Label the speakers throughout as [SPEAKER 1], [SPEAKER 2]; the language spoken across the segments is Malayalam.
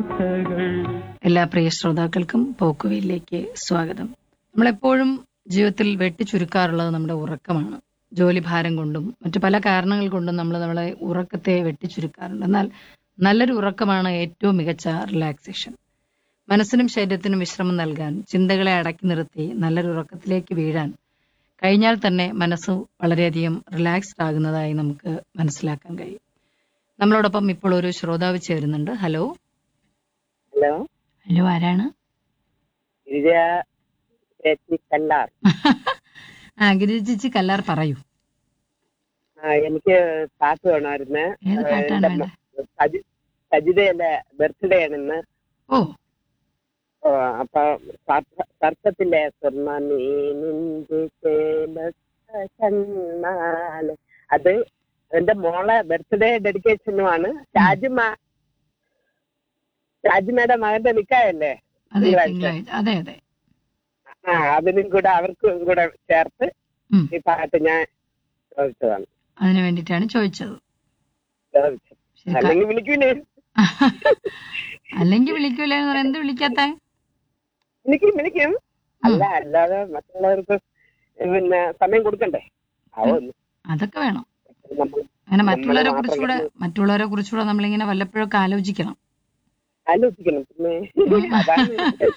[SPEAKER 1] കഥകൾ
[SPEAKER 2] എല്ലാ പ്രിയ ശ്രോതാക്കൾക്കും പോക്കുവയിലേക്ക് സ്വാഗതം നമ്മളെപ്പോഴും ജീവിതത്തിൽ വെട്ടിച്ചുരുക്കാറുള്ളത് നമ്മുടെ ഉറക്കമാണ് ജോലി ഭാരം കൊണ്ടും മറ്റു പല കാരണങ്ങൾ കൊണ്ടും നമ്മൾ നമ്മളെ ഉറക്കത്തെ വെട്ടിച്ചുരുക്കാറുണ്ട് എന്നാൽ നല്ലൊരു ഉറക്കമാണ് ഏറ്റവും മികച്ച റിലാക്സേഷൻ മനസ്സിനും ശരീരത്തിനും വിശ്രമം നൽകാൻ ചിന്തകളെ അടക്കി നിർത്തി നല്ലൊരു ഉറക്കത്തിലേക്ക് വീഴാൻ കഴിഞ്ഞാൽ തന്നെ മനസ്സ് വളരെയധികം റിലാക്സ്ഡ് ആകുന്നതായി നമുക്ക് മനസ്സിലാക്കാൻ കഴിയും നമ്മളോടൊപ്പം ഇപ്പോൾ ഒരു ശ്രോതാവ് ചേരുന്നുണ്ട് ഹലോ
[SPEAKER 3] ഹലോ
[SPEAKER 2] ഹലോ ആരാണ്
[SPEAKER 3] ഗിരിജ ചേച്ചി കല്ലാർ
[SPEAKER 2] ആ ഗിരിജിച്ചി കല്ലാർ പറയൂ
[SPEAKER 3] ആ എനിക്ക് പാട്ട് വേണമായിരുന്നു
[SPEAKER 2] ഏത് പാട്ടാണ് വേണ്ടത്
[SPEAKER 3] സജി സജിതയുടെ ബർത്ത്ഡേ ആണെന്ന്
[SPEAKER 2] ഓ
[SPEAKER 3] ഓ, അപ്പൊ സർപ്പ- സർപ്പത്തിലെ സ്വർണ്ണ മീനിന്റെ ചേലത്ത കണ്ണാല് അത് എന്റെ മോളെ ബർത്ത്ഡേ ഡെഡിക്കേഷനുമാണ് ഷാജിമ ഷാജിമയുടെ മകന്റെ നിക്കായല്ലേ
[SPEAKER 2] അതെ
[SPEAKER 3] തിങ്കളാഴ്ച.
[SPEAKER 2] തിങ്കളാഴ്ച അതെ അതെ
[SPEAKER 3] ആ അതിനും കൂടെ അവർക്കും കൂടെ ചേർത്ത്
[SPEAKER 2] ഉം.
[SPEAKER 3] ഈ പാട്ട് ഞാൻ ചോദിച്ചതാണ്
[SPEAKER 2] അതിനു വേണ്ടിയിട്ടാണ് ചോദിച്ചത്
[SPEAKER 3] ചോദിച്ചത്
[SPEAKER 2] ശരി, ക-
[SPEAKER 3] അല്ലെങ്കിൽ വിളിക്കൂലേ
[SPEAKER 2] അല്ലെങ്കിൽ വിളിക്കൂല എന്ന് പറയാൻ എന്ത് വിളിക്കാത്ത
[SPEAKER 3] വിളിക്കും വിളിക്കും അല്ല അല്ലാതെ മറ്റുള്ളവർക്ക് പിന്നെ സമയം കൊടുക്കണ്ടേ അതൊന്നും
[SPEAKER 2] അതൊക്കെ വേണം
[SPEAKER 3] നമ്മൾ
[SPEAKER 2] അങ്ങനെ
[SPEAKER 3] നമ്മളെ
[SPEAKER 2] മറ്റുള്ളവരെ
[SPEAKER 3] മാത്രം
[SPEAKER 2] കുറിച്ചുകൂടെ മറ്റുള്ളവരെ കുറിച്ചുകൂടെ നമ്മളിങ്ങനെ വല്ലപ്പോഴൊക്കെ ആലോചിക്കണം
[SPEAKER 3] ആലോചിക്കണം പിന്നെ അതാണ്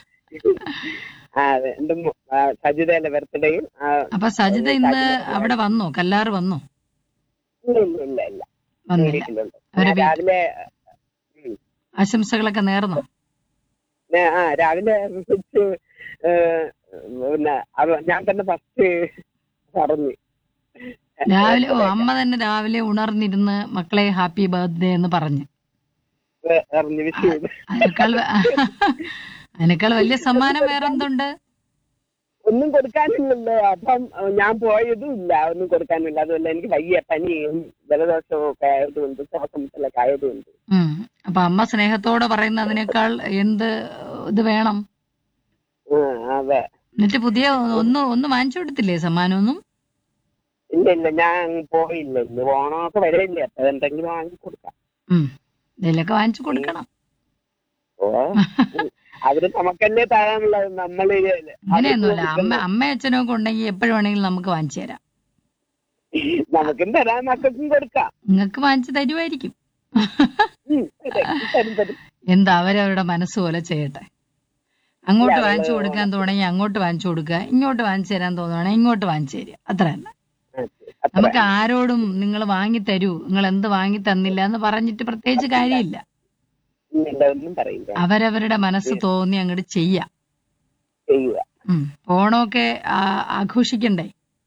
[SPEAKER 3] ആ അതെ എന്റെ മോ- ആ, സജിതയുടെ ബർത്ത്ഡേയും
[SPEAKER 2] അപ്പൊ സജിത ഇന്ന് അവിടെ വന്നോ കല്ലാറ് വന്നോ
[SPEAKER 3] ഇല്ല ഇല്ല ഇല്ല ഇല്ല
[SPEAKER 2] വന്നില്ല
[SPEAKER 3] വീട്ടിലുണ്ട്
[SPEAKER 2] അവരെ
[SPEAKER 3] ഞാൻ
[SPEAKER 2] വീട്ടിൽ-
[SPEAKER 3] രാവിലെ ഉം,
[SPEAKER 2] ആശംസകളൊക്കെ നേർന്നോ
[SPEAKER 3] ഞാൻ- ആ രാവിലെ വിളിച്ച് ഏ, പിന്നെ അവ- ഞാൻ തന്നെ ഫസ്റ്റ് പറഞ്ഞു
[SPEAKER 2] രാവിലെ ഓ അമ്മ തന്നെ രാവിലെ ഉണർന്നിരുന്ന് മക്കളെ ഹാപ്പി ബർത്ത്ഡേ എന്ന് പറഞ്ഞു
[SPEAKER 3] അറിഞ്ഞു വിഷ് ചെയ്തു
[SPEAKER 2] അതിനേക്കാൾ വ- അതിനേക്കാൾ വലിയ സമ്മാനം വേറെ എന്തുണ്ട്
[SPEAKER 3] ഒന്നും കൊടുക്കാനില്ലല്ലോ അപ്പം അഹ് ഞാൻ പോയതും ഇല്ല ഒന്നും കൊടുക്കാനില്ല അതുമല്ല എനിക്ക് വയ്യ പനിയും ജലദോഷവും ഒക്കെ ആയതുകൊണ്ട് ശ്വാസം മുട്ടലൊക്കെ ആയതുകൊണ്ട്
[SPEAKER 2] ഉം. അപ്പൊ അമ്മ സ്നേഹത്തോടെ പറയുന്ന അതിനേക്കാൾ എന്ത് ഇത് വേണം
[SPEAKER 3] ആ, അതെ
[SPEAKER 2] എന്നിട്ട് പുതിയ ഒന്നും ഒന്നും വാങ്ങിച്ചു കൊടുത്തില്ലേ സമ്മാനമൊന്നും
[SPEAKER 3] ഇല്ല ഇല്ല ഞാൻ പോയില്ല ഇന്ന് ഓണമൊക്കെ വരില്ലേ അപ്പൊ എന്തെങ്കിലും വാങ്ങി കൊടുക്കാം
[SPEAKER 2] ഉം ഇതിലൊക്കെ വാങ്ങിച്ചു കൊടുക്കണം
[SPEAKER 3] ഓ അവര് നമുക്കല്ലേ തരാനുള്ളത് നമ്മൾ
[SPEAKER 2] അങ്ങനെയൊന്നുമില്ല അമ്മ അമ്മ അച്ഛനും ഒക്കെ ഉണ്ടെങ്കിൽ എപ്പോഴും വേണമെങ്കിലും നമുക്ക് വാങ്ങിച്ചു തരാം
[SPEAKER 3] നമുക്കും തരാൻ മക്കൾക്കും കൊടുക്കാം
[SPEAKER 2] നിങ്ങൾക്ക് വാങ്ങിച്ചു തരുമായിരിക്കും
[SPEAKER 3] ഉം, തരും, തരും, തരും.
[SPEAKER 2] എന്താ അവരവരുടെ മനസ്സ് പോലെ ചെയ്യട്ടെ അങ്ങോട്ട് വാങ്ങിച്ചു കൊടുക്കാൻ തോന്നണമെങ്കിൽ അങ്ങോട്ട് വാങ്ങിച്ചു കൊടുക്കുക ഇങ്ങോട്ട് വാങ്ങിച്ചു തരാൻ തോന്നുവാണെങ്കിൽ ഇങ്ങോട്ട് വാങ്ങിച്ചു തരിക അത്ര തന്നെ
[SPEAKER 3] ആ, അത്ര.
[SPEAKER 2] നമുക്ക് ആരോടും നിങ്ങൾ വാങ്ങി തരൂ നിങ്ങൾ എന്ത് വാങ്ങി തന്നില്ല എന്ന് പറഞ്ഞിട്ട് പ്രത്യേകിച്ച് കാര്യമില്ല
[SPEAKER 3] ഇല്ല, ഒന്നും പറയില്ല
[SPEAKER 2] അവരവരുടെ മനസ്സ് തോന്നി അങ്ങോട്ട് ചെയ്യാം
[SPEAKER 3] ചെയ്യുക
[SPEAKER 2] ഉം. ഓണമൊക്കെ ആ- ആഘോഷിക്കണ്ടേ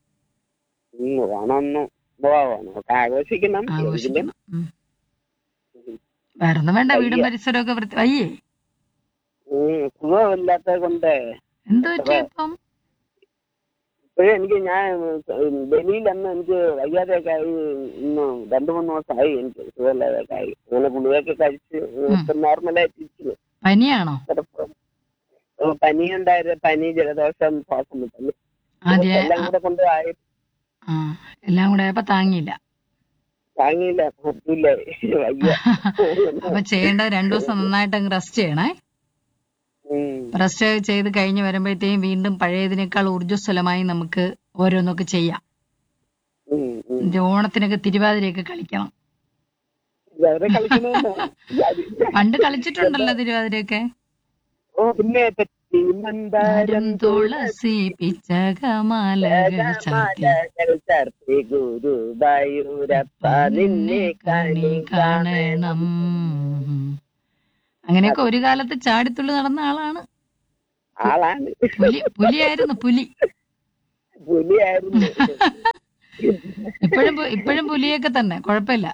[SPEAKER 3] ഉം, ഓണമൊന്നും ഓണമൊക്കെ ആഘോഷിക്കണം എങ്കിലും
[SPEAKER 2] ആഘോഷിക്കണം ഉം. വേറൊന്നും വേണ്ട വീടും പരിസരമൊക്കെ വൃത്തി അയ്യേ
[SPEAKER 3] ഉം, സുഖമില്ലാത്തത് കൊണ്ട്
[SPEAKER 2] എന്ത് പറ്റി ഇപ്പം
[SPEAKER 3] ഇപ്പോഴും എനിക്ക് ഞാൻ ഡൽഹിയിൽ അന്ന് എനിക്ക് വയ്യാതെയൊക്കെ ആയി ഇന്ന് രണ്ടു മൂന്ന് ദിവസമായി എനിക്ക് സുഖമില്ലാതെയൊക്കെ ആയി അങ്ങനെ ഗുളികയൊക്കെ കഴിച്ച് ഇപ്പൊ നോർമലായിട്ട് ഇരിക്കുന്നു
[SPEAKER 2] പനിയാണോ
[SPEAKER 3] ചിലപ്പോ പനി ഉണ്ടായത് പനി ജലദോഷം ശ്വാസം മുട്ടല്
[SPEAKER 2] ആദ്യ
[SPEAKER 3] എല്ലാം കൂടെ കൊണ്ടുപോയി
[SPEAKER 2] ആ എല്ലാം കൂടെ ആയപ്പോ താങ്ങിയില്ല
[SPEAKER 3] താങ്ങിയില്ല പറ്റില്ല വയ്യ
[SPEAKER 2] അപ്പൊ ചെയ്യേണ്ടത് രണ്ടു ദിവസം നന്നായിട്ട് അങ്ങ് റെസ്റ്റ് ചെയ്യണേ
[SPEAKER 3] ഉം.
[SPEAKER 2] റെസ്റ്റ് ചെയ്ത് കഴിഞ്ഞ് വരുമ്പോഴത്തേക്കും വീണ്ടും പഴയതിനേക്കാൾ ഊർജ്ജസ്വലമായി നമുക്ക് ഓരോന്നൊക്കെ ചെയ്യാം
[SPEAKER 3] ഉം, ഉം.
[SPEAKER 2] ഇത് ഓണത്തിനൊക്കെ തിരുവാതിരയൊക്കെ കളിക്കണം
[SPEAKER 3] വെറുതെ കളിക്കണമെന്നോ?
[SPEAKER 2] പണ്ട് കളിച്ചിട്ടുണ്ടല്ലോ തിരുവാതിരയൊക്കെ
[SPEAKER 3] ഓ പിന്നെ തെറ്റി മന്ദാരം
[SPEAKER 2] തുളസി പിച്ചകമാലകൾ ചാർത്തി
[SPEAKER 3] മാലകൾ ചാർത്തി ഗുരുവായൂരപ്പ നിന്നെ
[SPEAKER 2] കണി കാണണം അങ്ങനെയൊക്കെ ഒരു കാലത്ത് ചാടിത്തുള്ളി നടന്ന ആളാണ്
[SPEAKER 3] ആളാണ്
[SPEAKER 2] പുലി പുലിയായിരുന്നു പുലി
[SPEAKER 3] പുലിയായിരുന്നു
[SPEAKER 2] ഇപ്പോഴും പു- ഇപ്പോഴും പുലിയൊക്കെ തന്നെ കുഴപ്പമില്ല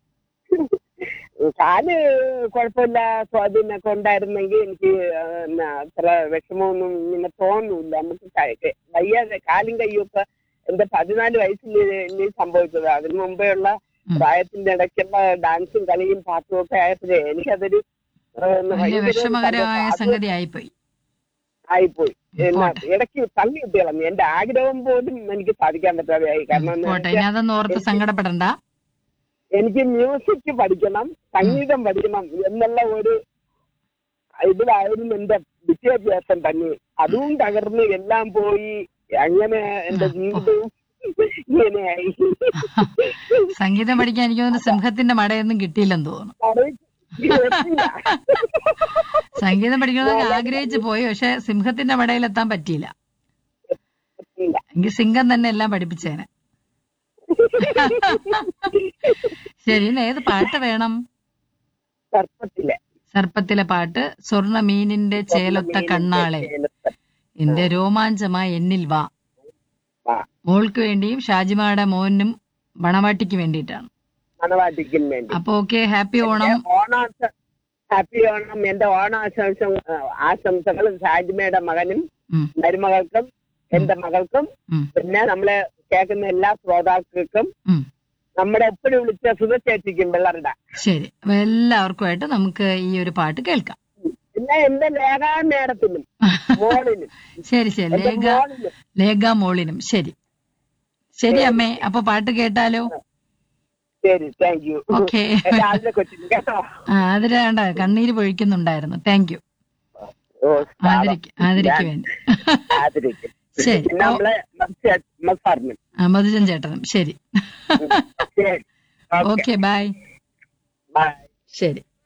[SPEAKER 3] കാല് കുഴപ്പമില്ല സ്വാധീനമൊക്കെ ഉണ്ടായിരുന്നെങ്കിൽ എനിക്ക് ആ, എന്നാ, അത്ര വിഷമമൊന്നും ഇങ്ങനെ തോന്നൂല്ല നമുക്ക് ക- വയ്യാതെ കാലും കയ്യും ഒക്കെ എന്റെ പതിനാല് വയസ്സിൽ ഇനി സംഭവിച്ചത് അതിന് മുമ്പേ ഉള്ള
[SPEAKER 2] ഉം.
[SPEAKER 3] പ്രായത്തിന്റെ ഇടയ്ക്കുള്ള ഡാൻസും കളിയും പാട്ടും ഒക്കെ ആയപ്പോഴേ എനിക്കതൊരു ആ,
[SPEAKER 2] വലിയ
[SPEAKER 3] ഭയങ്കര
[SPEAKER 2] വിഷമകരമായ
[SPEAKER 3] സന്തോഷം. അത്
[SPEAKER 2] സംഗതി ആയിപ്പോയി
[SPEAKER 3] ആയിപ്പോയി എന്നാ,
[SPEAKER 2] പോട്ടെ.
[SPEAKER 3] ഇടയ്ക്ക് തള്ളി ഇട്ട് കളഞ്ഞു എന്റെ ആഗ്രഹം പോലും എനിക്ക് സാധിക്കാൻ പറ്റാതെ ആയി കാരണം എന്ന്
[SPEAKER 2] പോട്ടെ
[SPEAKER 3] വെച്ചാ
[SPEAKER 2] ഇനി അതൊന്നും ഓർത്ത് സങ്കടപ്പെടണ്ട
[SPEAKER 3] എനിക്ക് മ്യൂസിക് പഠിക്കണം സംഗീതം പഠിക്കണം എന്നുള്ള ഒരു ഇതിലായിരുന്നു എന്റെ വിദ്യാഭ്യാസം തന്നെ അതും തകർന്ന് എല്ലാം പോയി അങ്ങനെ എന്റെ ജീവിതവും ഇങ്ങനെയായി
[SPEAKER 2] സംഗീതം പഠിക്കാൻ എനിക്ക് തോന്നുന്നു സിംഹത്തിന്റെ മടയൊന്നും കിട്ടിയില്ലെന്ന് തോന്നുന്നു
[SPEAKER 3] കേട്ടില്ല.
[SPEAKER 2] സംഗീതം പഠിക്കണമെന്ന് ആഗ്രഹിച്ചു പോയി പക്ഷെ സിംഹത്തിന്റെ മടയിലെത്താൻ പറ്റിയില്ല
[SPEAKER 3] ഇല്ല.
[SPEAKER 2] എങ്കിൽ സിംഹം തന്നെ എല്ലാം പഠിപ്പിച്ചേനെ ശരി ഇന്ന് ഏത് പാട്ട് വേണം
[SPEAKER 3] സർപ്പത്തിലെ
[SPEAKER 2] സർപ്പത്തിലെ പാട്ട് സ്വർണ്ണ മീനിന്റെ ചേലൊത്ത കണ്ണാളെ എന്റെ രോമാഞ്ചമായി എന്നിൽ വാ
[SPEAKER 3] വാ.
[SPEAKER 2] മോൾക്ക് വേണ്ടിയും ഷാജിമാടെ മോനും മണവാട്ടിക്ക് വേണ്ടിയിട്ടാണ്
[SPEAKER 3] മണവാട്ടിക്കും വേണ്ടി
[SPEAKER 2] അപ്പൊ ഓക്കെ ഹാപ്പി ഓണം
[SPEAKER 3] ഓണാശ ഹാപ്പി ഓണം എന്റെ ഓണാശംസ ആശംസകൾ ഷാജിമയുടെ മകനും
[SPEAKER 2] ഉം,
[SPEAKER 3] മരുമകൾക്കും എന്റെ മകൾക്കും
[SPEAKER 2] ഉം,
[SPEAKER 3] പിന്നെ നമ്മളെ കേൾക്കുന്ന എല്ലാ ശ്രോതാക്കൾക്കും
[SPEAKER 2] ഉം.
[SPEAKER 3] നമ്മുടെ എപ്പോഴും വിളിച്ച സുഖചേച്ചിക്കും പിള്ളേരുടെ
[SPEAKER 2] ശരി അപ്പൊ എല്ലാവർക്കുമായിട്ട് നമുക്ക് ഈ ഒരു പാട്ട് കേൾക്കാം
[SPEAKER 3] പിന്നെ എന്റെ ലേഖാ മേഡത്തിനും മോളിനും
[SPEAKER 2] ശരി ശരി
[SPEAKER 3] എന്റെ
[SPEAKER 2] ലേഖ
[SPEAKER 3] മോളിനും
[SPEAKER 2] ലേഖ മോളിനും ശരി ശരി അമ്മേ അപ്പൊ പാട്ട് കേട്ടാലോ
[SPEAKER 3] ശരി താങ്ക് യു
[SPEAKER 2] ഓക്കെ
[SPEAKER 3] രാവിലെ കൊച്ചിന് കേട്ടോ
[SPEAKER 2] ആ അതിന് വേണ്ട കണ്ണീര് പൊഴിക്കുന്നുണ്ടായിരുന്നു താങ്ക് യു
[SPEAKER 3] ഓ
[SPEAKER 2] ആദരിക്ക് ആദരിക്ക് വേണ്ടി
[SPEAKER 3] ആദരിക്കും
[SPEAKER 2] ശരി
[SPEAKER 3] പിന്നെ നമ്മളെ മസാറിനും
[SPEAKER 2] ആ, മധുജൻ ചേട്ടനും ശരി
[SPEAKER 3] ശരി ഓക്കെ
[SPEAKER 2] ഓക്കെ ബൈ
[SPEAKER 3] ബൈ
[SPEAKER 2] ശരി